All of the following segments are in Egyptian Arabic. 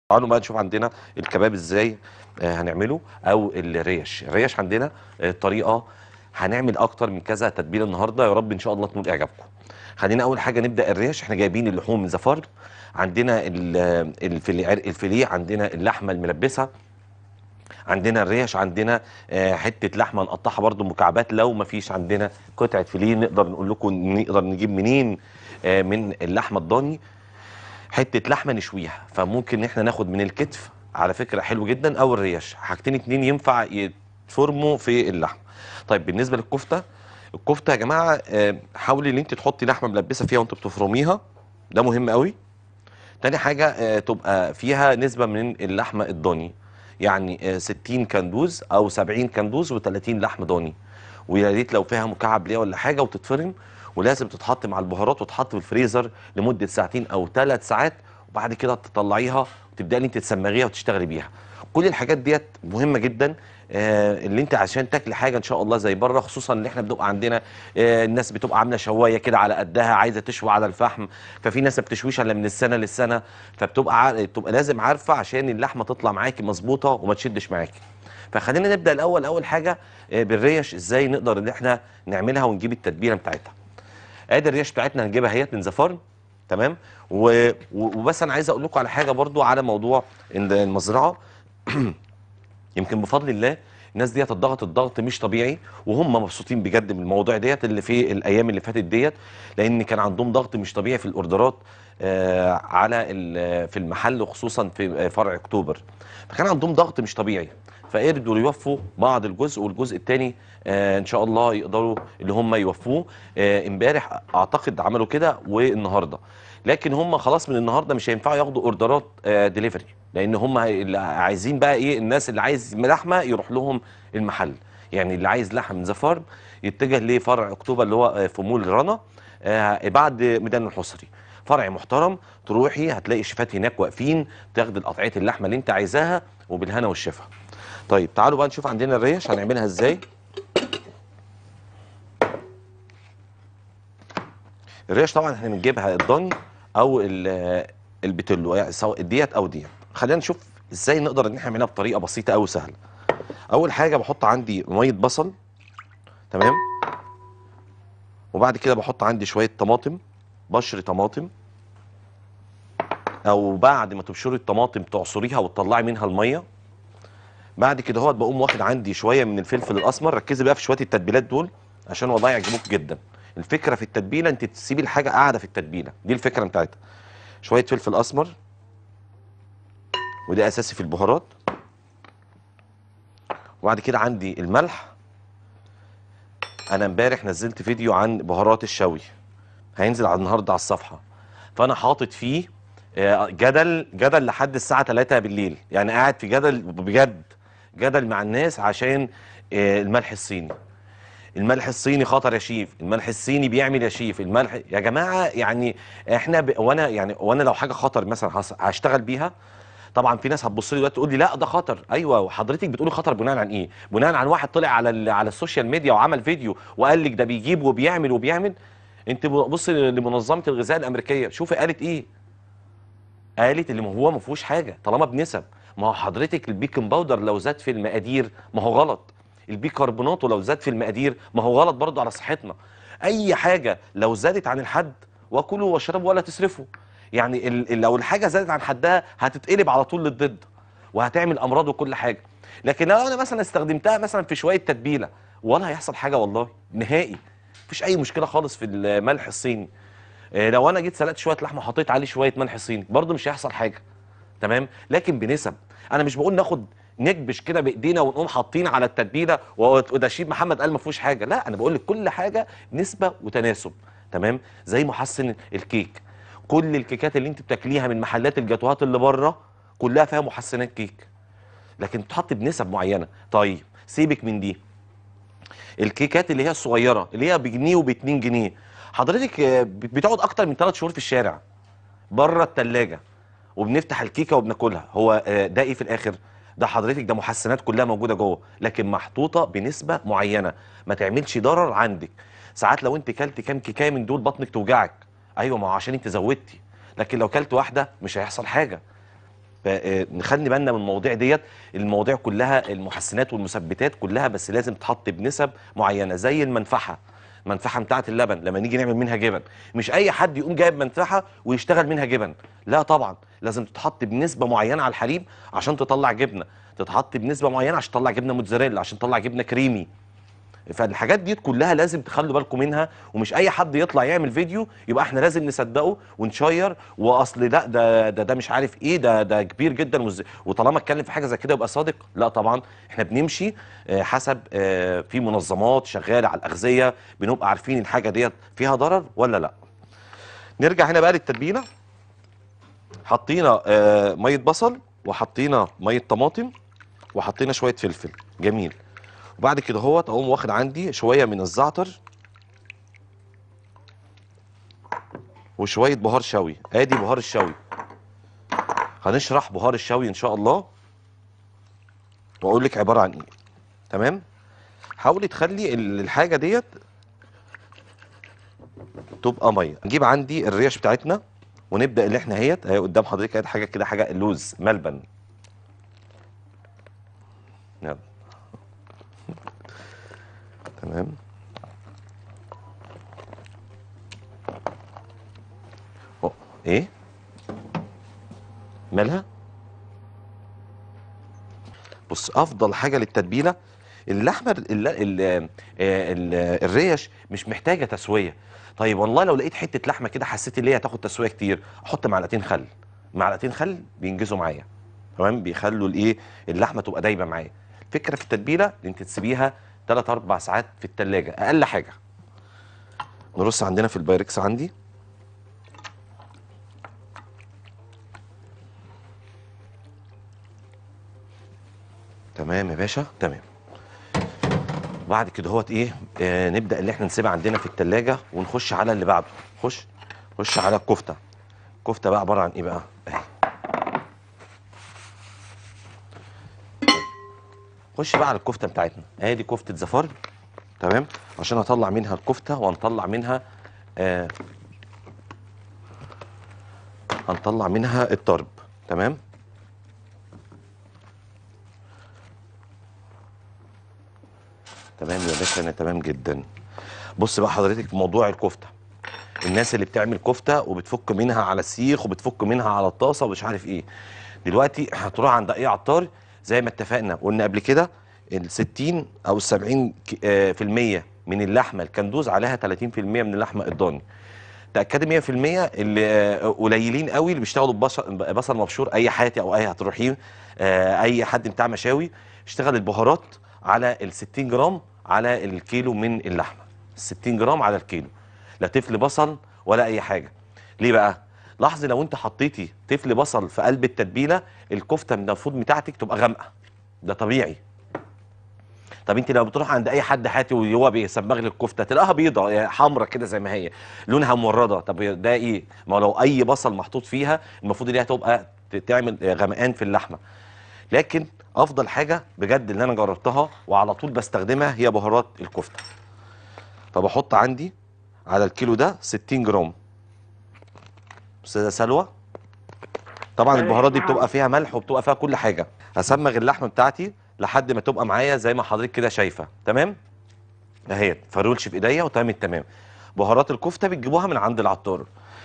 تعالوا بقى نشوف عندنا الكباب ازاي آه، هنعمله او الريش الريش عندنا آه، طريقه هنعمل اكتر من كذا تتبيله النهارده يا رب ان شاء الله تنول اعجابكم خلينا اول حاجه نبدا الريش احنا جايبين اللحوم من زفار عندنا ال- الفيليه الفيليه عندنا اللحمه الملبسه عندنا الريش عندنا آه، حته لحمه نقطعها برده مكعبات لو ما فيش عندنا قطعه فيليه نقدر نقول لكم نقدر نجيب منين آه، من اللحمه الضاني حته لحمه نشويها فممكن ان احنا ناخد من الكتف على فكره حلو جدا او الريش حاجتين اتنين ينفع يتفرموا في اللحمه طيب بالنسبه للكفته الكفته يا جماعه آه، حاولي ان انت تحطي لحمه ملبسه فيها وانت بتفرميها ده مهم قوي تاني حاجه آه، تبقى فيها نسبه من اللحمه الضاني يعني آه، 60 كندوز او 70 كندوز و30 لحم ضاني ويا ريت لو فيها مكعب ليه ولا حاجه وتتفرم ولازم تتحط مع البهارات وتتحط في الفريزر لمده ساعتين او ثلاث ساعات وبعد كده تطلعيها وتبداي ان انت تسمغيها وتشتغلي بيها كل الحاجات ديت مهمه جدا آه اللي انت عشان تاكلي حاجه ان شاء الله زي بره خصوصا ان احنا بنبقى عندنا آه الناس بتبقى عامله شوايه كده على قدها عايزه تشوي على الفحم ففي ناس ما بتشويش الا من السنه للسنه فبتبقى عار... بتبقى لازم عارفه عشان اللحمه تطلع معاكي مظبوطه وما تشدش معاكي فخلينا نبدا الاول اول حاجه آه بالريش ازاي نقدر ان احنا نعملها ونجيب التتبيله بتاعتها ادي الريش بتاعتنا هنجيبها اهيت من زفارن تمام و... و- وبس انا عايز اقول لكم على حاجه برضو على موضوع إن المزرعه يمكن بفضل الله الناس ديت الضغط الضغط مش طبيعي وهم مبسوطين بجد من الموضوع ديت اللي في الايام اللي فاتت ديت لان كان عندهم ضغط مش طبيعي في الاوردرات آه على ال- في المحل وخصوصا في آه، فرع اكتوبر فكان عندهم ضغط مش طبيعي فقدروا يوفوا بعض الجزء والجزء الثاني آه ان شاء الله يقدروا اللي هم يوفوه آه امبارح اعتقد عملوا كده والنهارده لكن هم خلاص من النهارده مش هينفعوا ياخدوا اوردرات آه ديليفري لان هم اللي عايزين بقى ايه الناس اللي عايز لحمه يروح لهم المحل يعني اللي عايز لحم من ذا فارم يتجه لفرع اكتوبر اللي هو آه، في مول رنا آه بعد ميدان الحصري فرع محترم تروحي هتلاقي الشيفات هناك واقفين تاخد القطعيه اللحمه اللي انت عايزاها وبالهنا والشفا طيب تعالوا بقى نشوف عندنا الريش هنعملها ازاي الريش طبعا احنا بنجيبها الضاني او ال- البتلو يعني سواء ديت او ديت خلينا نشوف ازاي نقدر ان احنا نعملها بطريقه بسيطه قوي سهله اول حاجه بحط عندي ميه بصل تمام وبعد كده بحط عندي شويه طماطم بشر طماطم او بعد ما تبشري الطماطم تعصريها وتطلعي منها الميه بعد كده هو بقوم واخد عندي شويه من الفلفل الاسمر ركزي بقى في شويه التتبيلات دول عشان والله يعجبوك جدا الفكره في التتبيله انت تسيبي الحاجه قاعده في التتبيله دي الفكره بتاعتها شويه فلفل اسمر وده اساسي في البهارات وبعد كده عندي الملح انا امبارح نزلت فيديو عن بهارات الشوي هينزل على النهارده على الصفحه فانا حاطط فيه آه، جدل جدل لحد الساعه 3 بالليل يعني قاعد في جدل بجد جدل مع الناس عشان آه، الملح الصيني الملح الصيني خطر يا شيف الملح الصيني بيعمل يا شيف الملح يا جماعه يعني احنا ب... وانا يعني وانا لو حاجه خطر مثلا هص- هشتغل بيها طبعا في ناس هتبص لي دلوقتي تقول لي لا ده خطر ايوه وحضرتك بتقولي خطر بناء عن ايه بناء عن واحد طلع على ال... على السوشيال ميديا وعمل فيديو وقال لك ده بيجيب وبيعمل وبيعمل انت بص لمنظمه الغذاء الامريكيه شوفي قالت ايه قالت اللي ما هو ما فيهوش حاجه طالما بنسب ما هو حضرتك البيكنج باودر لو زاد في المقادير ما هو غلط البيكربونات لو زاد في المقادير ما هو غلط برضه على صحتنا اي حاجه لو زادت عن الحد وكلوا واشربوا ولا تسرفوا يعني ال- ال- لو الحاجه زادت عن حدها هتتقلب على طول للضد وهتعمل امراض وكل حاجه لكن لو انا مثلا استخدمتها مثلا في شويه تتبيله ولا هيحصل حاجه والله نهائي مفيش اي مشكله خالص في الملح الصيني آه، لو انا جيت سلقت شويه لحمه حطيت عليه شويه ملح صيني برضه مش هيحصل حاجه تمام لكن بنسب انا مش بقول ناخد نكبش كده بايدينا ونقوم حاطين على التتبيله وده شيف محمد قال ما فيهوش حاجه لا انا بقول لك كل حاجه نسبه وتناسب تمام زي محسن الكيك كل الكيكات اللي انت بتاكليها من محلات الجاتوهات اللي بره كلها فيها محسنات كيك لكن تحط بنسب معينه طيب سيبك من دي الكيكات اللي هي الصغيره اللي هي بجنيه وب2 جنيه حضرتك آه، بتقعد اكتر من 3 شهور في الشارع بره التلاجة وبنفتح الكيكه وبناكلها هو آه، ده ايه في الاخر ده حضرتك ده محسنات كلها موجوده جوه لكن محطوطه بنسبه معينه ما تعملش ضرر عندك ساعات لو انت كلت كام كيكايه من دول بطنك توجعك ايوه ما هو عشان انت زودتي لكن لو كلت واحده مش هيحصل حاجه فنخلي بالنا من المواضيع ديت المواضيع كلها المحسنات والمثبتات كلها بس لازم تتحط بنسب معينه زي المنفعه المنفعه بتاعه اللبن لما نيجي نعمل منها جبن مش اي حد يقوم جايب منفعه ويشتغل منها جبن لا طبعا لازم تتحط بنسبه معينه على الحليب عشان تطلع جبنه تتحط بنسبه معينه عشان تطلع جبنه موتزاريلا عشان تطلع جبنه كريمي فالحاجات دي كلها لازم تخلوا بالكم منها ومش اي حد يطلع يعمل فيديو يبقى احنا لازم نصدقه ونشير واصل لا ده ده ده مش عارف ايه ده ده كبير جدا وز- وطالما اتكلم في حاجه زي كده يبقى صادق لا طبعا احنا بنمشي آه، حسب آه، في منظمات شغاله على الاغذيه بنبقى عارفين الحاجه ديت فيها ضرر ولا لا نرجع هنا بقى للتتبيله حطينا آه، ميه بصل وحطينا ميه طماطم وحطينا شويه فلفل جميل وبعد كده هو اقوم واخد عندي شويه من الزعتر وشويه بهار شوي ادي بهار الشوي هنشرح بهار الشوي ان شاء الله واقول لك عباره عن ايه تمام حاولي تخلي ال- الحاجه ديت تبقى ميه نجيب عندي الريش بتاعتنا ونبدا اللي احنا اهيت اهي قدام حضرتك اهي حاجه كده حاجه لوز ملبن يلا تمام أوه. ايه مالها بص افضل حاجه للتتبيله اللحمه ال ال ال ال الريش مش محتاجه تسويه طيب والله لو لقيت حته لحمه كده حسيت ان هي هتاخد تسويه كتير احط معلقتين خل معلقتين خل بينجزوا معايا تمام بيخلوا الايه اللحمه تبقى دايبه معايا الفكره في التتبيله ان انت تسيبيها 3 4 ساعات في التلاجة اقل حاجه نرص عندنا في البايركس عندي تمام يا باشا تمام بعد كده هوت ايه آه نبدا اللي احنا نسيبها عندنا في التلاجة ونخش على اللي بعده خش خش على الكفته الكفته بقى عباره عن ايه بقى اهي خش بقى على الكفته بتاعتنا ادي كفته زفار تمام عشان اطلع منها الكفته وهنطلع منها آه هنطلع منها الطرب تمام تمام يا باشا انا تمام جدا بص بقى حضرتك موضوع الكفته الناس اللي بتعمل كفته وبتفك منها على السيخ وبتفك منها على الطاسه ومش عارف ايه دلوقتي هتروح عند اي عطار زي ما اتفقنا قلنا قبل كده ال 60 او ال 70 ك- آه، في المية من اللحمه الكندوز عليها 30% من اللحمه الضاني تاكدي 100% اللي آه، قليلين قوي اللي بيشتغلوا ببصل بصل مبشور اي حياتي او اي هتروحيه آه، اي حد بتاع مشاوي اشتغل البهارات على ال 60 جرام على الكيلو من اللحمه 60 جرام على الكيلو لا تفل بصل ولا اي حاجه ليه بقى لاحظي لو انت حطيتي تفل بصل في قلب التتبيله الكفته من المفروض بتاعتك تبقى غامقه ده طبيعي طب انت لو بتروح عند اي حد حاتي وهو بيصبغ لك الكفته تلاقيها بيضه يعني حمرا كده زي ما هي لونها مورده طب ده ايه ما هو لو اي بصل محطوط فيها المفروض ان هي تبقى ت- تعمل غمقان في اللحمه لكن افضل حاجه بجد اللي انا جربتها وعلى طول بستخدمها هي بهارات الكفته فبحط عندي على الكيلو ده 60 جرام استاذه سلوى طبعا أيوة، البهارات دي نعم. بتبقى فيها ملح وبتبقى فيها كل حاجه هسمغ اللحمه بتاعتي لحد ما تبقى معايا زي ما حضرتك كده شايفه تمام اهي فرولش في ايديا وتمام التمام بهارات الكفته بتجيبوها من عند العطار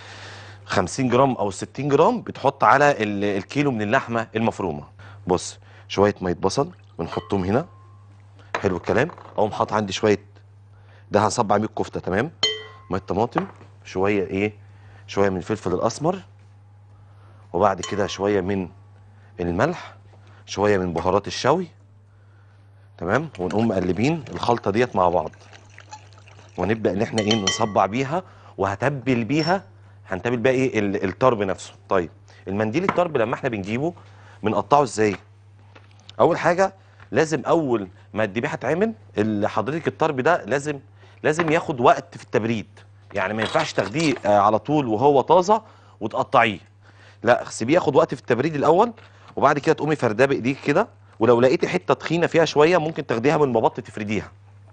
50 جرام او 60 جرام بتحط على ال- الكيلو من اللحمه المفرومه بص شويه ميه بصل بنحطهم هنا حلو الكلام اقوم حاطط عندي شويه ده هصبع بيه الكفته تمام ميه طماطم شويه ايه شويه من الفلفل الاسمر وبعد كده شويه من الملح شويه من بهارات الشوي تمام ونقوم مقلبين الخلطه ديت مع بعض ونبدا ان احنا ايه نصبع بيها وهتبل بيها هنتبل بقى ايه ال- الطرب نفسه طيب المنديل الطرب لما احنا بنجيبه بنقطعه ازاي اول حاجه لازم اول ما الذبيحه تعمل اللي حضرتك الطرب ده لازم لازم ياخد وقت في التبريد يعني ما ينفعش تاخديه آه، على طول وهو طازه وتقطعيه لا سيبيه ياخد وقت في التبريد الاول وبعد كده تقومي فرداه بايديك كده ولو لقيتي حته تخينه فيها شويه ممكن تاخديها من المبط تفرديها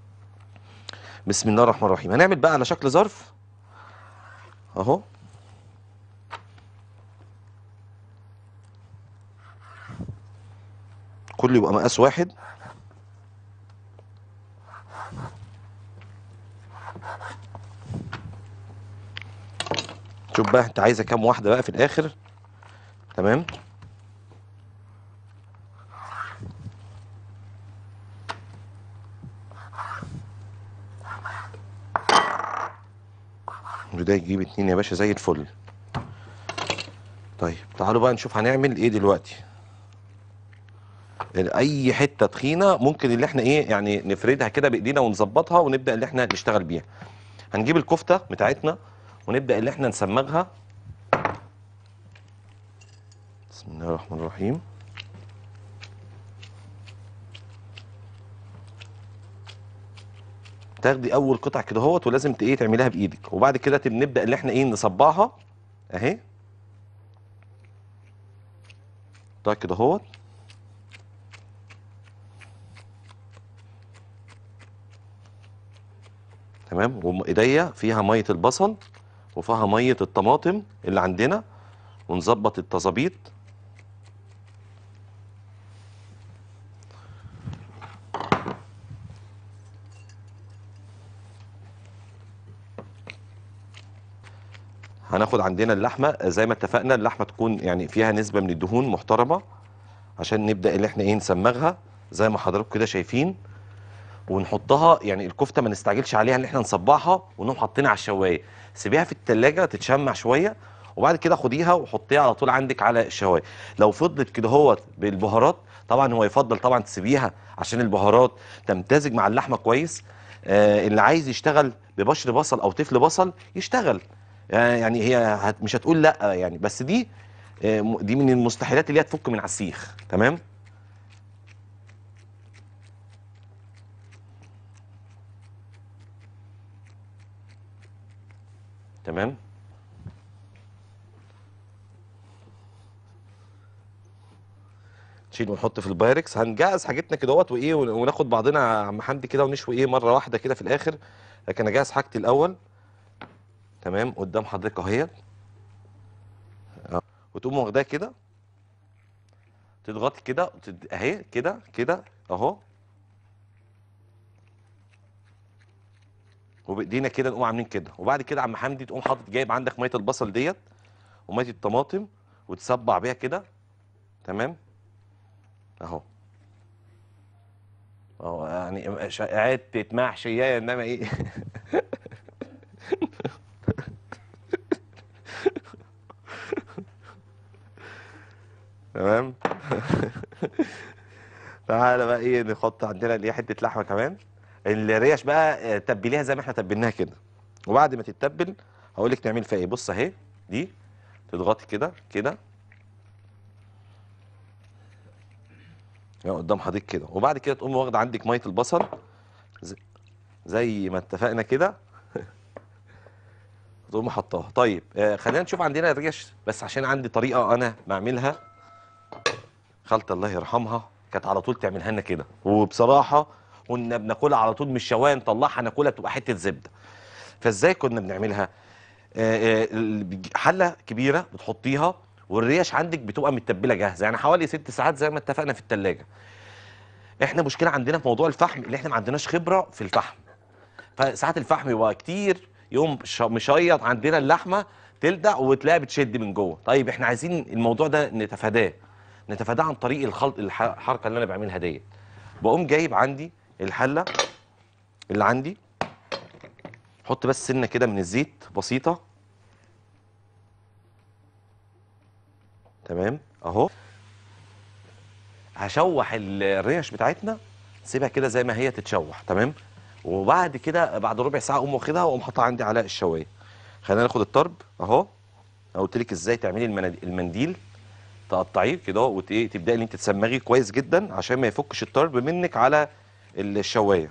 بسم الله الرحمن الرحيم هنعمل بقى على شكل ظرف اهو كله يبقى مقاس واحد شوف بقى انت عايزه كام واحده بقى في الاخر تمام وده يجيب اتنين يا باشا زي الفل طيب تعالوا بقى نشوف هنعمل ايه دلوقتي اي حته تخينه ممكن اللي احنا ايه يعني نفردها كده بايدينا ونظبطها ونبدا اللي احنا نشتغل بيها هنجيب الكفته بتاعتنا ونبدا اللي احنا نسمغها بسم الله الرحمن الرحيم تاخدي اول قطعه كده اهوت ولازم ت- ايه تعمليها بايدك وبعد كده تب- نبدا اللي احنا ايه نصبعها اهي ده كده اهوت تمام وايديا فيها ميه البصل وفيها ميه الطماطم اللي عندنا ونظبط التظابيط هناخد عندنا اللحمه زي ما اتفقنا اللحمه تكون يعني فيها نسبه من الدهون محترمه عشان نبدا اللي احنا ايه نسمغها زي ما حضراتكم كده شايفين ونحطها يعني الكفته ما نستعجلش عليها ان احنا نصبعها ونقوم حاطينها على الشوايه سيبيها في التلاجة تتشمع شويه وبعد كده خديها وحطيها على طول عندك على الشوايه لو فضلت كده هوت بالبهارات طبعا هو يفضل طبعا تسيبيها عشان البهارات تمتزج مع اللحمه كويس آه اللي عايز يشتغل ببشر بصل او تفل بصل يشتغل آه يعني هي هت مش هتقول لا يعني بس دي آه م- دي من المستحيلات اللي هي تفك من على السيخ تمام تمام نشيل ونحط في البايركس هنجهز حاجتنا كده اهوت وايه ون- وناخد بعضنا يا عم حمدي كده ونشوي ايه مره واحده كده في الاخر لكن اجهز حاجتي الاول تمام قدام حضرتك اهيت اه. وتقوم واخداها كده تضغطي كده وتد- اهي كده كده اهو وبايدينا كده نقوم عاملين كده وبعد كده عم حمدي تقوم حاطط جايب عندك ميه البصل ديت وميه الطماطم وتسبع بيها كده تمام اهو اهو يعني شقات محشيه انما ايه تمام تعالى بقى ايه نحط عندنا اللي هي حته لحمه كمان الريش بقى آه، تبليها زي ما احنا تبلناها كده وبعد ما تتبل هقول لك تعمل فيها ايه بص اهي دي تضغطي كده كده يعني قدام حضرتك كده وبعد كده تقوم واخده عندك ميه البصل ز- زي ما اتفقنا كده تقوم حطاها طيب آه خلينا نشوف عندنا الريش بس عشان عندي طريقه انا بعملها خالتي الله يرحمها كانت على طول تعملها لنا كده وبصراحه كنا بناكلها على طول من الشوايه نطلعها ناكلها تبقى حته زبده فازاي كنا بنعملها آه، آه، ال- بيج- حله كبيره بتحطيها والريش عندك بتبقى متبله جاهزه يعني حوالي ست ساعات زي ما اتفقنا في التلاجة احنا مشكله عندنا في موضوع الفحم اللي احنا ما عندناش خبره في الفحم فساعات الفحم يبقى كتير يقوم ش- مشيط عندنا اللحمه تلدع وتلاقيها بتشد من جوه طيب احنا عايزين الموضوع ده نتفاداه نتفاداه عن طريق الخلط الح- الحركه اللي انا بعملها ديت بقوم جايب عندي الحله اللي عندي حط بس سنه كده من الزيت بسيطه تمام اهو هشوح ال- الريش بتاعتنا سيبها كده زي ما هي تتشوح تمام وبعد كده بعد ربع ساعه اقوم واخدها واقوم حاطها عندي على الشوايه خلينا ناخد الطرب اهو انا قلت لك ازاي تعملي المناد- المنديل تقطعيه كده وت- ايه تبداي ان انت تسمغي كويس جدا عشان ما يفكش الطرب منك على الشوايه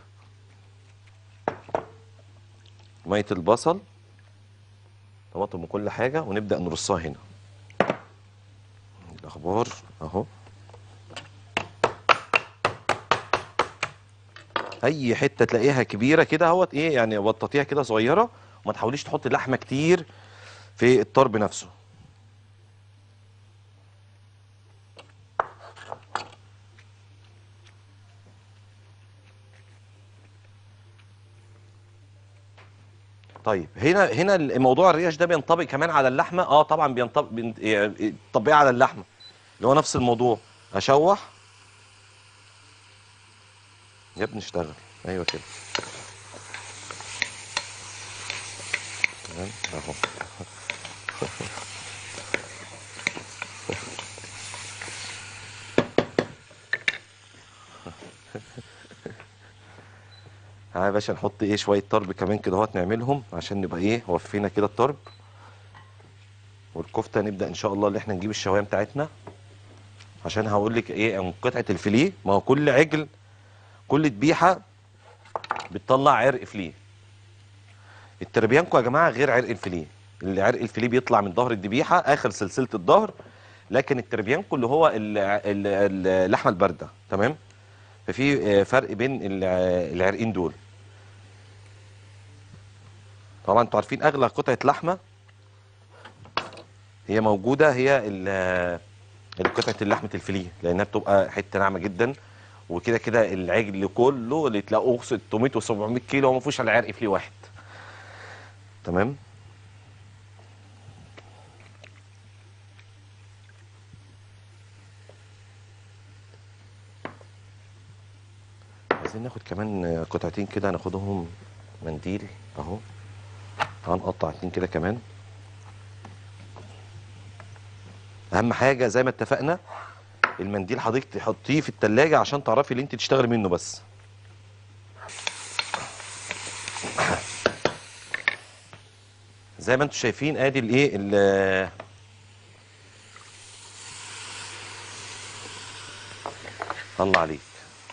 ميه البصل طماطم وكل حاجه ونبدا نرصها هنا الاخبار اهو اي حته تلاقيها كبيره كده اهوت ايه يعني بططيها كده صغيره وما تحاوليش تحط لحمه كتير في الطرب نفسه طيب هنا هنا الموضوع الريش ده بينطبق كمان على اللحمه اه طبعا بينطبق بينطبق على اللحمه اللي هو نفس الموضوع اشوح يا ابني اشتغل ايوه كده تمام اهو ها يا باشا نحط ايه شويه طرب كمان كده اهوت نعملهم عشان نبقى ايه وفينا كده الطرب والكفته نبدا ان شاء الله اللي احنا نجيب الشوايه بتاعتنا عشان هقول لك ايه عن قطعه الفيليه ما هو كل عجل كل ذبيحه بتطلع عرق فيليه التربيانكو يا جماعه غير عرق الفيليه اللي عرق الفيليه بيطلع من ظهر الذبيحه اخر سلسله الظهر لكن التربيانكو اللي هو ال- ال- اللحمه البارده تمام ففي آه، فرق بين ال- آه، العرقين دول طبعا انتوا عارفين اغلى قطعه لحمه هي موجوده هي ال- آه، قطعه لحمه الفيليه لانها بتبقى حته ناعمه جدا وكده كده العجل كله اللي تلاقوه 600 و700 كيلو وما فيهوش الا عرق فيليه واحد تمام عايزين ناخد كمان قطعتين كده هناخدهم منديل اهو هنقطع اتنين كده كمان اهم حاجه زي ما اتفقنا المنديل حضرتك تحطيه في التلاجة عشان تعرفي اللي انت تشتغلي منه بس زي ما انتم شايفين ادي الايه ال- الله عليك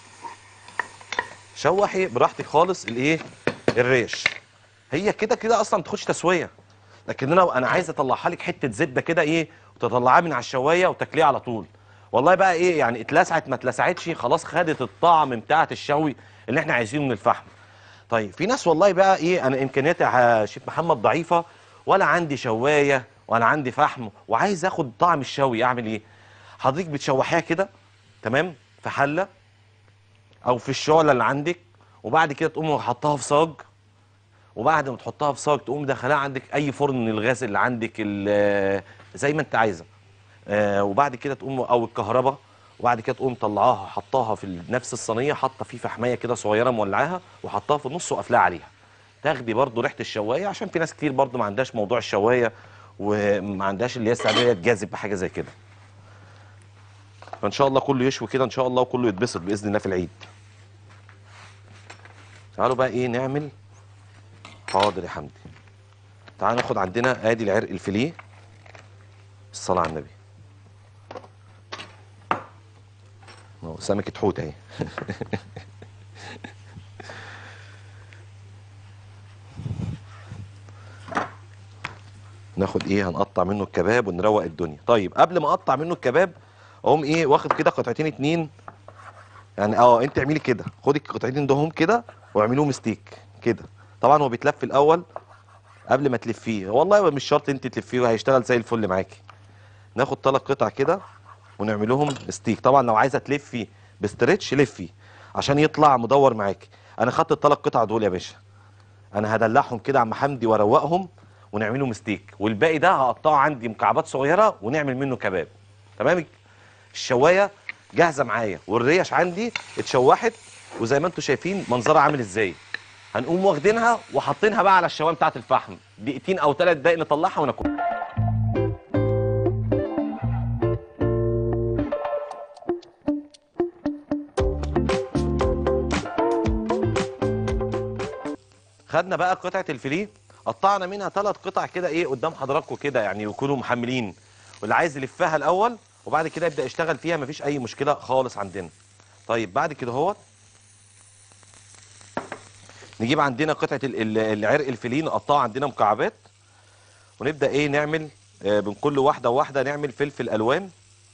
شوحي براحتك خالص الايه الريش هي كده كده اصلا ما تاخدش تسويه لكن انا انا عايز اطلعها لك حته زبده كده ايه وتطلعها من على الشوايه وتاكليها على طول والله بقى ايه يعني اتلسعت ما اتلسعتش خلاص خدت الطعم بتاعه الشوي اللي احنا عايزينه من الفحم طيب في ناس والله بقى ايه انا امكانياتي يا شيف محمد ضعيفه ولا عندي شوايه ولا عندي فحم وعايز اخد طعم الشوي اعمل ايه حضرتك بتشوحيها كده تمام في حله او في الشعله اللي عندك وبعد كده تقوم حطها في صاج وبعد ما تحطها في صاج تقوم دخلها عندك اي فرن من الغاز اللي عندك ال- زي ما انت عايزه آه، وبعد كده تقوم او الكهرباء وبعد كده تقوم طلعاها حطاها في نفس الصينيه حاطه فيه فحميه كده صغيره مولعاها وحطاها في النص وقافلاها عليها تاخدي برضو ريحه الشوايه عشان في ناس كتير برضو ما عندهاش موضوع الشوايه وما عندهاش اللي هي استعداديه تجازف بحاجه زي كده فان شاء الله كله يشوي كده ان شاء الله وكله يتبسط باذن الله في العيد تعالوا بقى ايه نعمل حاضر يا حمدي تعالوا ناخد عندنا ادي العرق الفيليه الصلاه على النبي اهو سمكه حوت اهي ناخد ايه هنقطع منه الكباب ونروق الدنيا طيب قبل ما اقطع منه الكباب اقوم ايه واخد كده قطعتين اتنين يعني اه انت اعملي كده خدي القطعتين دهم كده واعملوهم ستيك كده طبعا هو بيتلف الاول قبل ما تلفيه والله مش شرط انت تلفيه هيشتغل زي الفل معاكي ناخد ثلاث قطع كده ونعملهم ستيك طبعا لو عايزه تلفي بستريتش لفي عشان يطلع مدور معاكي انا خدت الثلاث قطع دول يا باشا انا هدلعهم كده عم حمدي واروقهم ونعملهم ستيك والباقي ده هقطعه عندي مكعبات صغيره ونعمل منه كباب تمام الشوايه جاهزه معايا والريش عندي اتشوحت وزي ما انتم شايفين منظرها عامل ازاي هنقوم واخدينها وحاطينها بقى على الشوايه بتاعه الفحم دقيقتين او ثلاث دقايق نطلعها وناكل خدنا بقى قطعه الفيليه قطعنا منها ثلاث قطع كده ايه قدام حضراتكم كده يعني يكونوا محملين واللي عايز يلفها الاول وبعد كده يبدا يشتغل فيها مفيش اي مشكله خالص عندنا طيب بعد كده اهوت نجيب عندنا قطعه ال- ال- العرق الفيليه نقطعها عندنا مكعبات ونبدا ايه نعمل آه، من كل واحده وواحده نعمل فلفل الوان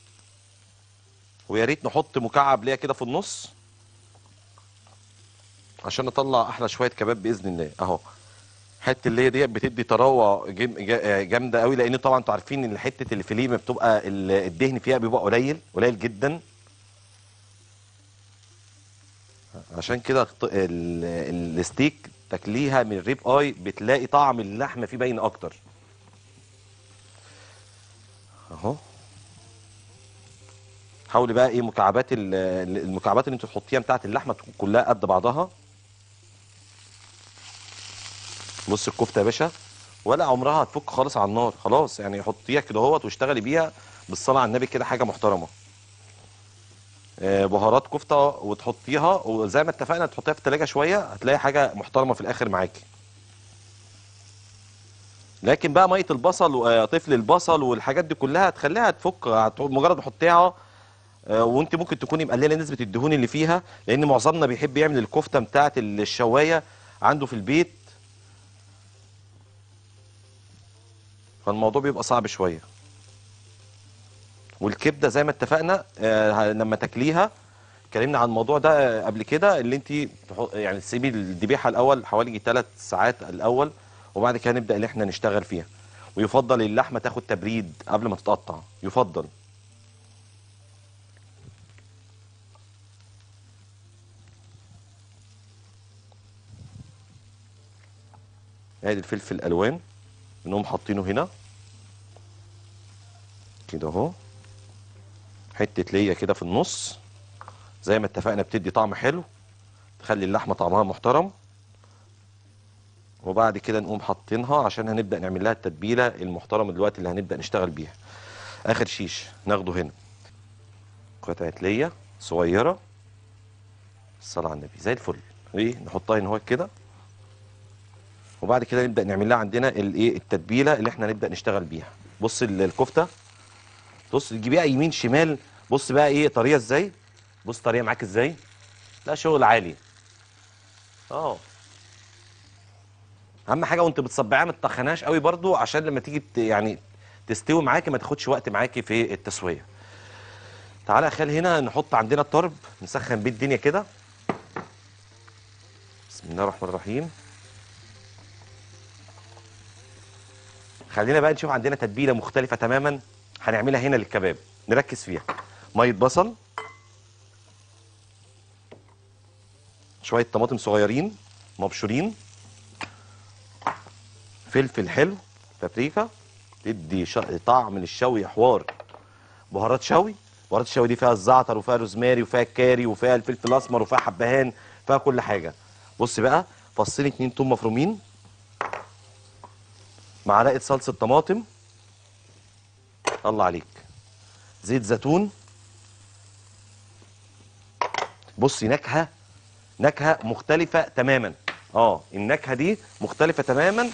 ويا ريت نحط مكعب ليها كده في النص عشان نطلع احلى شويه كباب باذن الله اهو حته اللي هي ديت بتدي طراوه جم- جا- آه، جامده قوي لان طبعا انتوا عارفين ان حته الفيليه ما بتبقى ال- الدهن فيها بيبقى قليل قليل جدا عشان كده الط- ال- الستيك تاكليها من الريب اي بتلاقي طعم اللحمه فيه باين اكتر اهو حاولي بقى ايه مكعبات ال- المكعبات اللي انت تحطيها بتاعت اللحمه تكون كلها قد بعضها بص الكفته يا باشا ولا عمرها هتفك خالص على النار خلاص يعني حطيها كده اهوت واشتغلي بيها بالصلاه على النبي كده حاجه محترمه آه، بهارات كفته وتحطيها وزي ما اتفقنا تحطيها في التلاجة شويه هتلاقي حاجه محترمه في الاخر معاكي لكن بقى ميه البصل وطفل البصل والحاجات دي كلها هتخليها تفك هت- مجرد ما تحطيها آه، وانت ممكن تكوني مقلله نسبه الدهون اللي فيها لان معظمنا بيحب يعمل الكفته بتاعه الشوايه عنده في البيت فالموضوع بيبقى صعب شويه والكبده زي ما اتفقنا آه، لما تاكليها اتكلمنا عن الموضوع ده آه، قبل كده اللي انت تحط- يعني تسيبي الذبيحه الاول حوالي ثلاث ساعات الاول وبعد كده نبدا ان احنا نشتغل فيها ويفضل اللحمه تاخد تبريد قبل ما تتقطع يفضل ادي الفلفل الالوان انهم حاطينه هنا كده اهو حته ليا كده في النص زي ما اتفقنا بتدي طعم حلو تخلي اللحمه طعمها محترم وبعد كده نقوم حاطينها عشان هنبدا نعمل لها التتبيله المحترمه دلوقتي اللي هنبدا نشتغل بيها اخر شيش ناخده هنا قطعه ليا صغيره الصلاه على النبي زي الفل ايه نحطها هنا هو كده وبعد كده نبدا نعمل لها عندنا الايه التتبيله اللي احنا نبدا نشتغل بيها بص ال- الكفته بص تجيبيها يمين شمال بص بقى ايه طريه ازاي بص طريه معاك ازاي لا شغل عالي اه اهم حاجه وانت بتصبعيها ما تطخناش قوي برضو عشان لما تيجي ت- يعني تستوي معاكي ما تاخدش وقت معاكي في التسويه تعالى يا خال هنا نحط عندنا الطرب نسخن بيه الدنيا كده بسم الله الرحمن الرحيم خلينا بقى نشوف عندنا تتبيله مختلفه تماما هنعملها هنا للكباب نركز فيها ميه بصل شويه طماطم صغيرين مبشورين فلفل حلو بابريكا تدي ش... طعم للشوي حوار بهارات شوي بهارات الشوي دي فيها الزعتر وفيها روزماري وفيها الكاري وفيها الفلفل الاسمر وفيها حبهان فيها كل حاجه بص بقى فصين اتنين توم مفرومين معلقه صلصه طماطم الله عليك زيت زيتون بصي نكهه نكهه مختلفه تماما اه النكهه دي مختلفه تماما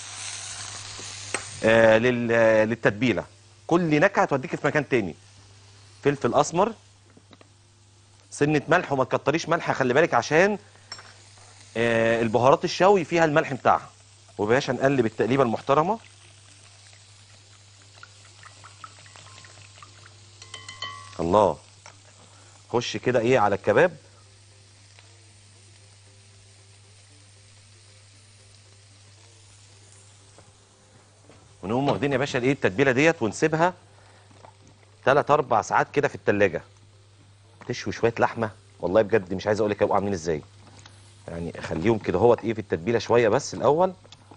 آه لل- آه، للتتبيله كل نكهه توديك في مكان تاني فلفل اسمر سنه ملح وما تكتريش ملح خلي بالك عشان آه البهارات الشوي فيها الملح بتاعها وباشا نقلب التقليبه المحترمه الله خش كده ايه على الكباب ونقوم واخدين يا باشا الايه التتبيله ديت ونسيبها 3 4 ساعات كده في التلاجة تشوي شويه لحمه والله بجد مش عايز اقول لك هيبقوا عاملين ازاي يعني خليهم كده هوت ايه في التتبيله شويه بس الاول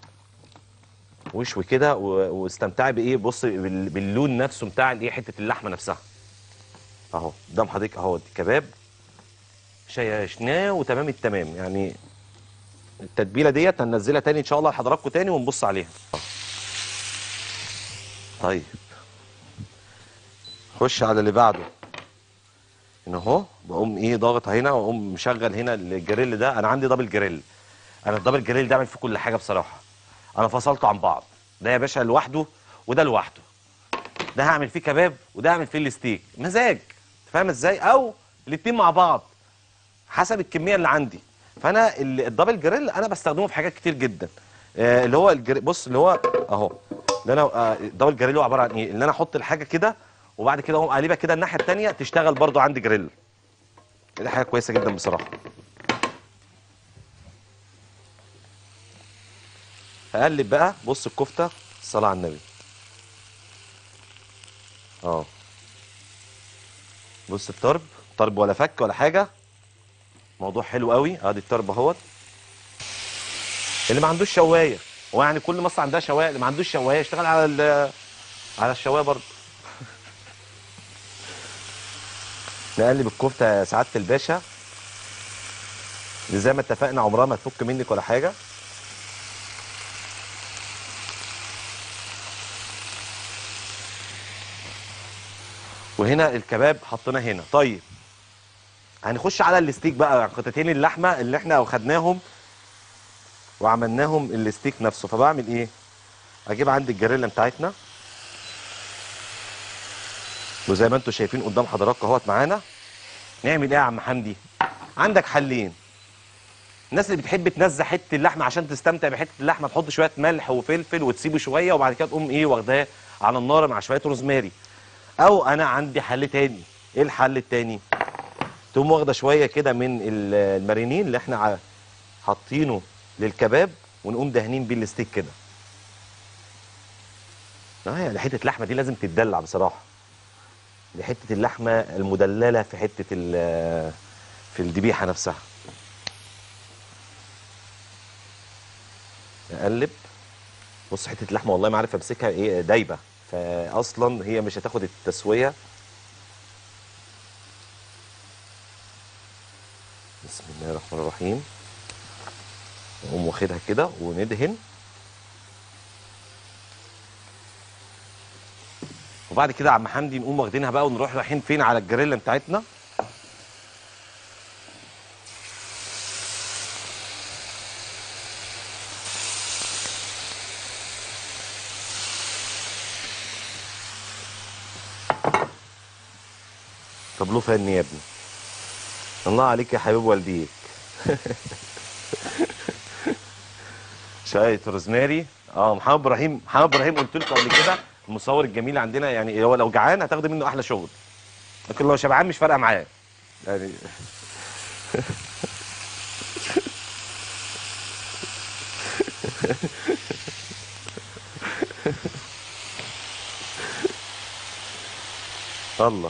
واشوي كده و- واستمتعي بايه بص بال- باللون نفسه بتاع الايه حته اللحمه نفسها اهو قدام حضرتك اهو الكباب شيشناه وتمام التمام يعني التتبيله ديت هننزلها تاني ان شاء الله لحضراتكم تاني ونبص عليها طيب خش على اللي بعده هنا اهو بقوم ايه ضاغط هنا واقوم مشغل هنا الجريل ده انا عندي دبل جريل انا الدبل جريل ده اعمل فيه كل حاجه بصراحه انا فصلته عن بعض ده يا باشا لوحده وده لوحده ده هعمل فيه كباب وده هعمل فيه الستيك مزاج فاهم ازاي او الاتنين مع بعض حسب الكميه اللي عندي فانا ال- الدبل جريل انا بستخدمه في حاجات كتير جدا آه اللي هو الجري بص اللي هو اهو اللي انا آه الدبل جريل هو عباره عن ايه اللي انا احط الحاجه كده وبعد كده اقوم قلبها كده الناحيه التانيه تشتغل برضو عندي جريل دي حاجه كويسه جدا بصراحه هقلب بقى بص الكفته الصلاه على النبي اه بص الطرب طرب ولا فك ولا حاجه موضوع حلو قوي ادي الطرب اهوت اللي ما عندوش شوايه هو يعني كل مصر عندها شوايه اللي ما عندوش شوايه يشتغل على ال- على الشوايه برضه نقلب الكفته يا سعاده الباشا اللي زي ما اتفقنا عمرها ما تفك منك ولا حاجه وهنا الكباب حطيناه هنا طيب هنخش على الستيك بقى قطعتين اللحمه اللي احنا خدناهم وعملناهم الستيك نفسه فبعمل ايه اجيب عندي الجريلا بتاعتنا وزي ما انتم شايفين قدام حضراتكم اهوت معانا نعمل ايه يا عم حمدي عندك حلين الناس اللي بتحب تنزع حته اللحمه عشان تستمتع بحته اللحمه تحط شويه ملح وفلفل وتسيبه شويه وبعد كده تقوم ايه واخداه على النار مع شويه روزماري او انا عندي حل تاني ايه الحل التاني تقوم واخده شويه كده من ال- المارينين اللي احنا ع- حاطينه للكباب ونقوم دهنين بيه الستيك كده اه يعني حته اللحمه دي لازم تتدلع بصراحه دي حته اللحمه المدلله في حته ال- في الذبيحه نفسها نقلب بص حته اللحمه والله ما عارف امسكها ايه دايبه فاصلا هي مش هتاخد التسويه بسم الله الرحمن الرحيم نقوم واخدها كده وندهن وبعد كده يا عم حمدي نقوم واخدينها بقى ونروح رايحين فين على الجريلا بتاعتنا طب له فن يا ابني الله عليك يا حبيب والديك شويه روزماري اه محمد ابراهيم محمد ابراهيم قلت لكم قبل كده المصور الجميل عندنا يعني هو لو جعان هتاخدوا منه احلى شغل لكن لو شبعان مش فارقه معاه يعني الله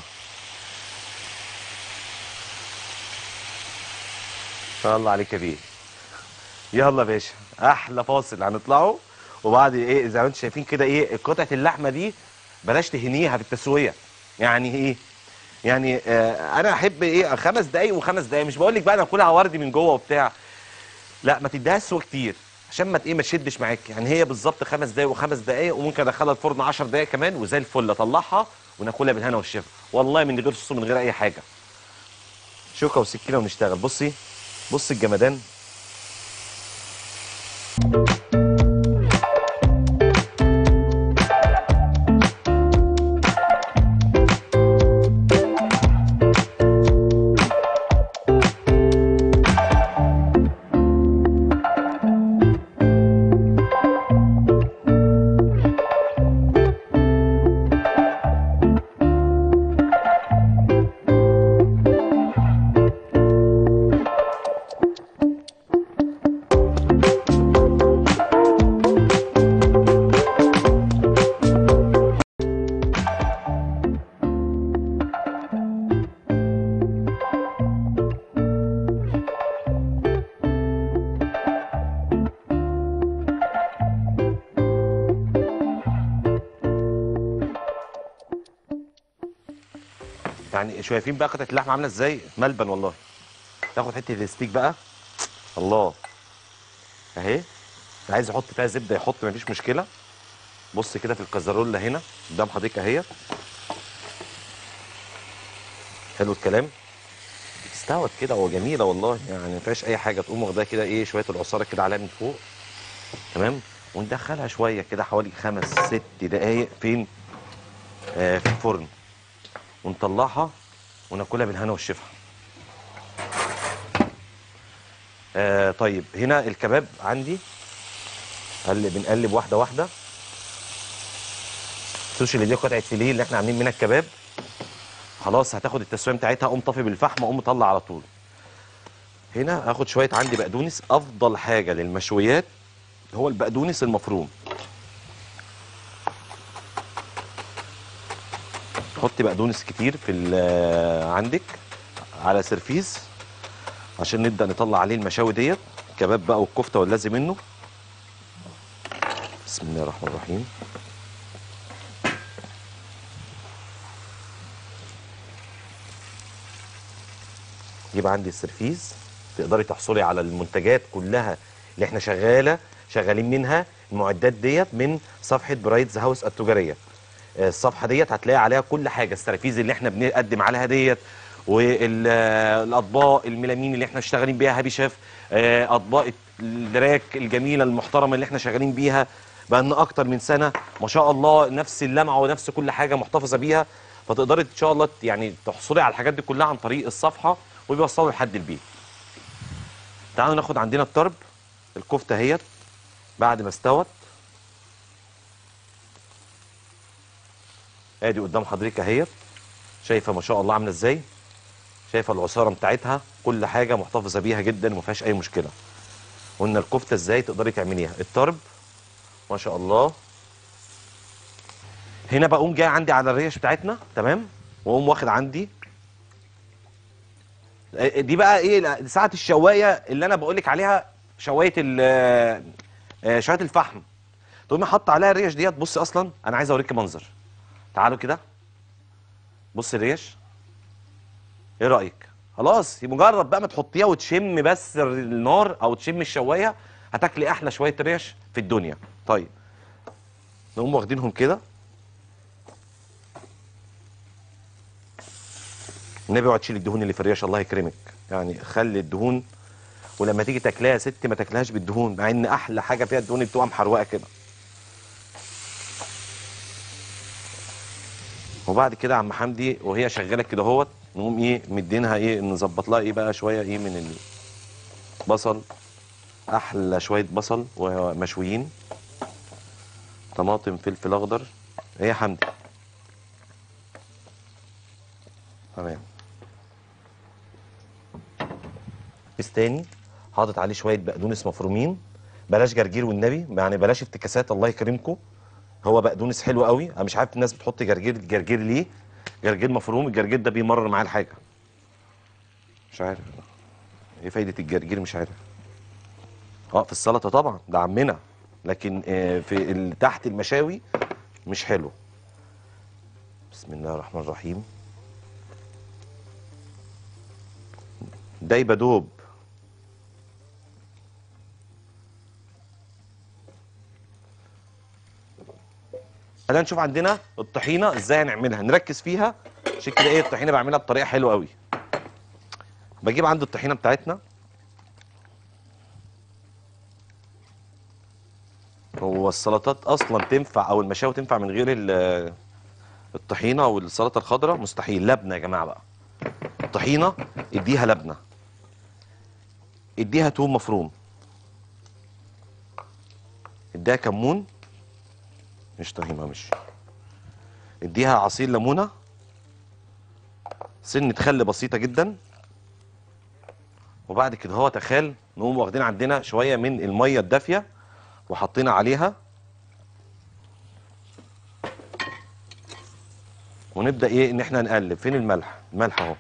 الله عليك يا بيه يلا يا باشا احلى فاصل هنطلعه وبعد ايه زي ما انتم شايفين كده ايه قطعه اللحمه دي بلاش تهنيها في التسويه يعني ايه يعني آه انا احب ايه خمس دقايق وخمس دقايق مش بقول لك بقى انا اكلها وردي من جوه وبتاع لا ما تديهاش سوا كتير عشان ما ت- ايه ما تشدش معاك يعني هي بالظبط خمس دقايق وخمس دقايق وممكن ادخلها الفرن 10 دقايق كمان وزي الفل اطلعها وناكلها بالهنا والشفا والله من غير صوص من غير اي حاجه شوكه وسكينه ونشتغل بصي بصي الجمدان يعني شايفين بقى قطعه اللحمه عامله ازاي ملبن والله تاخد حته الستيك بقى الله اهي اللي عايز يحط فيها زبده يحط مفيش مشكله بص كده في الكازارولا هنا قدام حضرتك اهي حلو الكلام استوت كده وجميله والله يعني ما فيهاش اي حاجه تقوم واخداها كده ايه شويه العصاره كده عليها من فوق تمام وندخلها شويه كده حوالي خمس ست دقايق فين آه في الفرن ونطلعها وناكلها بالهنا والشفا آه طيب هنا الكباب عندي قلب بنقلب واحده واحده السوشي اللي دي قطعه فيليه اللي احنا عاملين منها الكباب خلاص هتاخد التسويه بتاعتها اقوم طافي بالفحم اقوم مطلع على طول هنا هاخد شويه عندي بقدونس افضل حاجه للمشويات هو البقدونس المفروم حطي بقدونس كتير في ال- عندك على سرفيس عشان نبدا نطلع عليه المشاوي ديت كباب بقى والكفته واللازم منه بسم الله الرحمن الرحيم يبقى عندي السرفيز تقدري تحصلي على المنتجات كلها اللي احنا شغاله شغالين منها المعدات ديت من صفحه برايتز هاوس التجاريه آه، الصفحه ديت هتلاقي عليها كل حاجه السرافيز اللي احنا بنقدم عليها ديت والاطباق الميلامين اللي احنا شغالين بيها هابي شيف آه، اطباق الدراك الجميله المحترمه اللي احنا شغالين بيها بقالنا اكتر من سنه ما شاء الله نفس اللمعه ونفس كل حاجه محتفظه بيها فتقدري ان شاء الله يعني تحصلي على الحاجات دي كلها عن طريق الصفحه وبيوصلوا لحد البيت تعالوا ناخد عندنا الطرب الكفته اهيت بعد ما استوت ادي قدام حضرتك اهيت شايفه ما شاء الله عامله ازاي شايفه العصاره بتاعتها كل حاجه محتفظه بيها جدا وما فيهاش اي مشكله قلنا الكفته ازاي تقدري تعمليها الطرب ما شاء الله هنا بقوم جاي عندي على الريش بتاعتنا تمام واقوم واخد عندي دي بقى ايه ساعه الشوايه اللي انا بقول لك عليها شوايه ال آه، شوايه الفحم تقومي حاطه عليها الريش ديت بصي اصلا انا عايز اوريكي منظر تعالوا كده بص الريش ايه رايك خلاص مجرد بقى ما تحطيها وتشم بس النار او تشم الشوايه هتاكلي احلى شويه ريش في الدنيا طيب نقوم واخدينهم كده النبي اوعى تشيل الدهون اللي في الريش الله يكرمك يعني خلي الدهون ولما تيجي تاكلها يا ست ما تاكلهاش بالدهون مع ان احلى حاجه فيها الدهون اللي بتبقى محروقه كده وبعد كده يا عم حمدي وهي شغاله كده اهوت نقوم ايه مدينها ايه نظبط لها ايه بقى شويه ايه من البصل احلى شويه بصل ومشويين طماطم فلفل اخضر ايه يا حمدي تمام كيس تاني حاطط عليه شويه بقدونس مفرومين بلاش جرجير والنبي يعني بلاش افتكاسات الله يكرمكم هو بقدونس حلو قوي انا مش عارف الناس بتحط جرجير جرجير ليه جرجير مفروم الجرجير ده بيمرر معاه الحاجه مش عارف ايه فايده الجرجير مش عارف اه في السلطه طبعا ده عمنا لكن آه، في ال- تحت المشاوي مش حلو بسم الله الرحمن الرحيم دايبه دوب خلينا نشوف عندنا الطحينه ازاي هنعملها نركز فيها عشان كده ايه الطحينه بعملها بطريقه حلوه قوي بجيب عند الطحينه بتاعتنا هو السلطات اصلا تنفع او المشاوي تنفع من غير ال- الطحينه والسلطه الخضراء مستحيل لبنه يا جماعه بقى الطحينه اديها لبنه اديها توم مفروم اديها كمون مش طحينه مش اديها عصير ليمونه سنه خل بسيطه جدا وبعد كده هو تخيل نقوم واخدين عندنا شويه من الميه الدافيه وحطينا عليها ونبدا ايه ان احنا نقلب فين الملح الملح اهو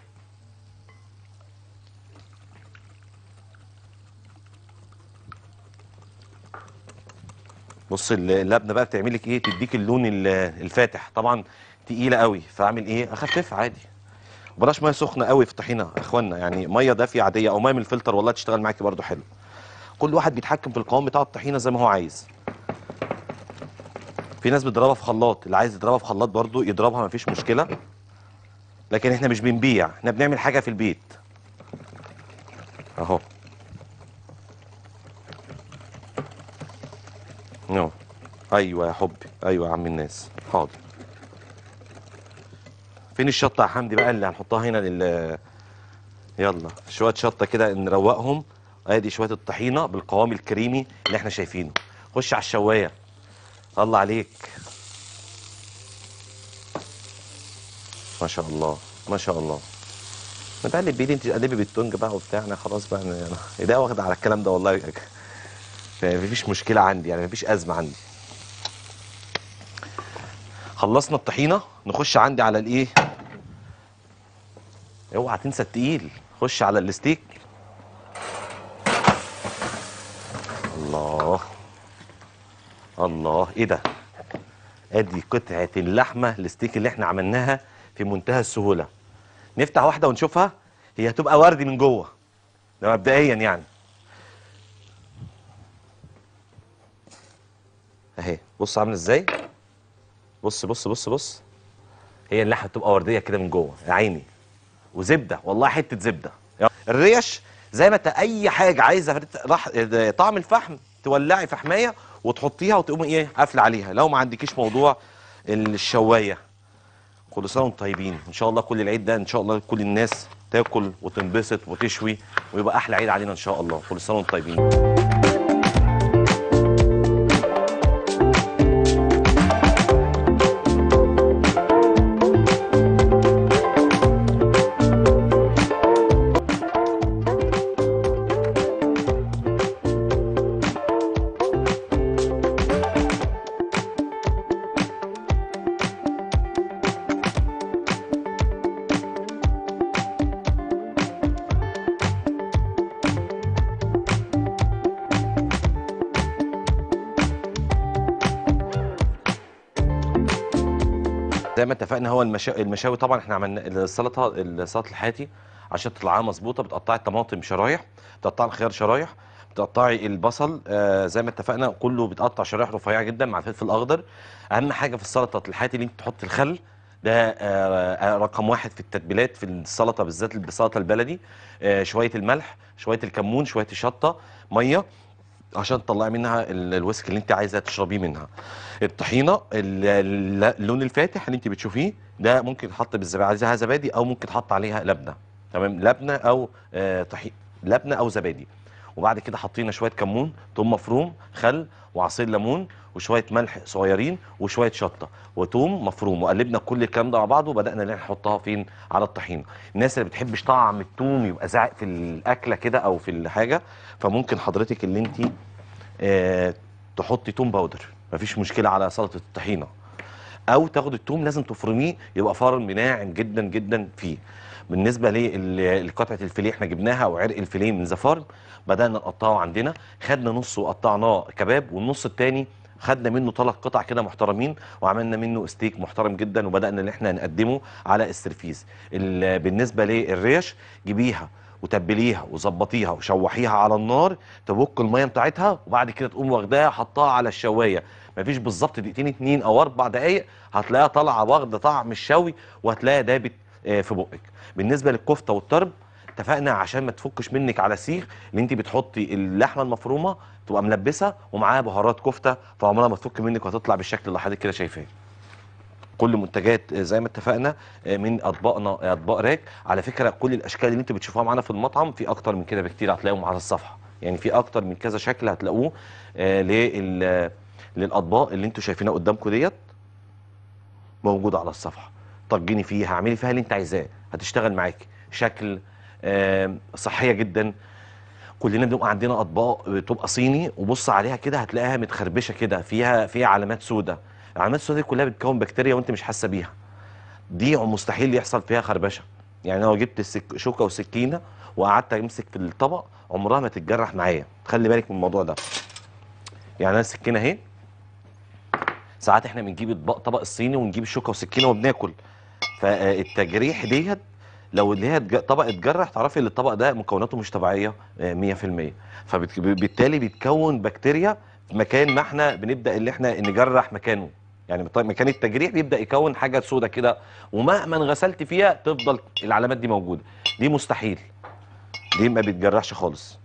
بص ال- اللبنه بقى بتعمل لك ايه تديك اللون ال- الفاتح طبعا تقيله قوي فاعمل ايه اخففها عادي وبلاش ميه سخنه قوي في الطحينه يا اخوانا يعني ميه دافيه عاديه او ميه من الفلتر والله تشتغل معاكي برده حلو كل واحد بيتحكم في القوام بتاع الطحينه زي ما هو عايز في ناس بتضربها في خلاط اللي عايز يضربها في خلاط برضه يضربها مفيش مشكله لكن احنا مش بنبيع احنا بنعمل حاجه في البيت اهو اهو ايوه يا حبي ايوه يا عم الناس حاضر فين الشطه يا حمدي بقى اللي هنحطها هنا لل يلا شويه شطه كده نروقهم ادي شويه الطحينه بالقوام الكريمي اللي احنا شايفينه خش على الشوايه الله عليك ما شاء الله ما شاء الله ما تقلب بايدي انت قلبي بالتونج بقى وبتاع انا خلاص بقى انا أنا ايديا واخده على الكلام ده والله مفيش مشكله عندي يعني مفيش ازمه عندي خلصنا الطحينه نخش عندي على الايه اوعى تنسى التقيل خش على الستيك الله الله ايه ده ادي قطعه اللحمه الستيك اللي احنا عملناها في منتهى السهوله نفتح واحده ونشوفها هي هتبقى وردي من جوه ده مبدئيا يعني اهي بص عامله ازاي بص بص بص بص هي اللحمه بتبقى ورديه كده من جوه يا عيني وزبده والله حته زبده الريش زي ما انت اي حاجه عايزه راح طعم الفحم تولعي فحمايه وتحطيها وتقومي ايه قافله عليها لو ما عندكيش موضوع الشوايه كل سنه وانتم طيبين ان شاء الله كل العيد ده ان شاء الله كل الناس تاكل وتنبسط وتشوي ويبقى احلى عيد علينا ان شاء الله كل سنه وانتم طيبين زي ما اتفقنا هو المشا... المشاوي طبعا احنا عملنا السلطه السلطه الحياتي عشان تطلعها مظبوطه بتقطعي الطماطم شرايح بتقطعي الخيار شرايح بتقطعي البصل آه زي ما اتفقنا كله بيتقطع شرايح رفيعه جدا مع الفلفل الاخضر اهم حاجه في السلطه الحياتي اللي انت تحط الخل ده آه آه رقم واحد في التتبيلات في السلطه بالذات السلطه البلدي آه شويه الملح شويه الكمون شويه الشطه ميه عشان تطلعي منها ال- الويسك اللي انت عايزه تشربيه منها الطحينه ال- ال- اللون الفاتح اللي انت بتشوفيه ده ممكن يتحط بالزبادي عايزاها زبادي او ممكن تحط عليها لبنه تمام لبنه او آه طحين لبنه او زبادي وبعد كده حطينا شويه كمون ثوم مفروم خل وعصير ليمون وشويه ملح صغيرين وشويه شطه وثوم مفروم وقلبنا كل الكلام ده مع بعضه وبدانا ان احنا نحطها فين على الطحينه الناس اللي بتحبش طعم الثوم يبقى زاعق في الاكله كده او في الحاجه فممكن حضرتك اللي انت آه تحطي توم باودر مفيش مشكله على سلطه الطحينه او تاخد التوم لازم تفرميه يبقى فرم ناعم جدا جدا فيه بالنسبه لقطعه الفيليه احنا جبناها او عرق الفيليه من زفار بدانا نقطعه عندنا خدنا نصه وقطعناه كباب والنص التاني خدنا منه ثلاث قطع كده محترمين وعملنا منه ستيك محترم جدا وبدانا ان احنا نقدمه على السرفيس ال- بالنسبه للريش جيبيها وتبليها وظبطيها وشوحيها على النار تبك الميه بتاعتها وبعد كده تقوم واخداها حطها على الشوايه مفيش بالظبط دقيقتين اتنين او اربع دقائق هتلاقيها طالعه واخده طعم الشوي وهتلاقيها دابت آه، في بقك بالنسبه للكفته والطرب اتفقنا عشان ما تفكش منك على سيخ ان انت بتحطي اللحمه المفرومه تبقى ملبسه ومعاها بهارات كفته فعمرها ما تفك منك وهتطلع بالشكل اللي حضرتك كده شايفاه كل منتجات زي ما اتفقنا من اطباقنا اطباق راك على فكره كل الاشكال اللي انتوا بتشوفوها معانا في المطعم في اكتر من كده بكتير هتلاقيهم على الصفحه يعني في اكتر من كذا شكل هتلاقوه آه، لل للاطباق اللي انتوا شايفينها قدامكم ديت موجوده على الصفحه طجني فيها اعملي فيها اللي انت عايزاه هتشتغل معاكي شكل آه، صحيه جدا كلنا بنبقى عندنا اطباق بتبقى صيني وبص عليها كده هتلاقيها متخربشه كده فيها فيها علامات سوداء العلامات السوداء دي كلها بتكون بكتيريا وانت مش حاسه بيها دي مستحيل يحصل فيها خربشه يعني لو جبت السك... شوكه وسكينه وقعدت امسك في الطبق عمرها ما تتجرح معايا خلي بالك من الموضوع ده يعني انا السكينه اهي ساعات احنا بنجيب الطبق طبق الصيني ونجيب الشوكه والسكينه وبناكل فالتجريح ديت لو اللي هي اتج- طبق اتجرح تعرفي ان الطبق ده مكوناته مش طبيعيه آه، 100% فبالتالي بيتكون بكتيريا في مكان ما احنا بنبدا اللي احنا نجرح مكانه يعني بط- مكان التجريح بيبدا يكون حاجه سودة كده ومهما غسلت فيها تفضل العلامات دي موجوده دي مستحيل دي ما بتجرحش خالص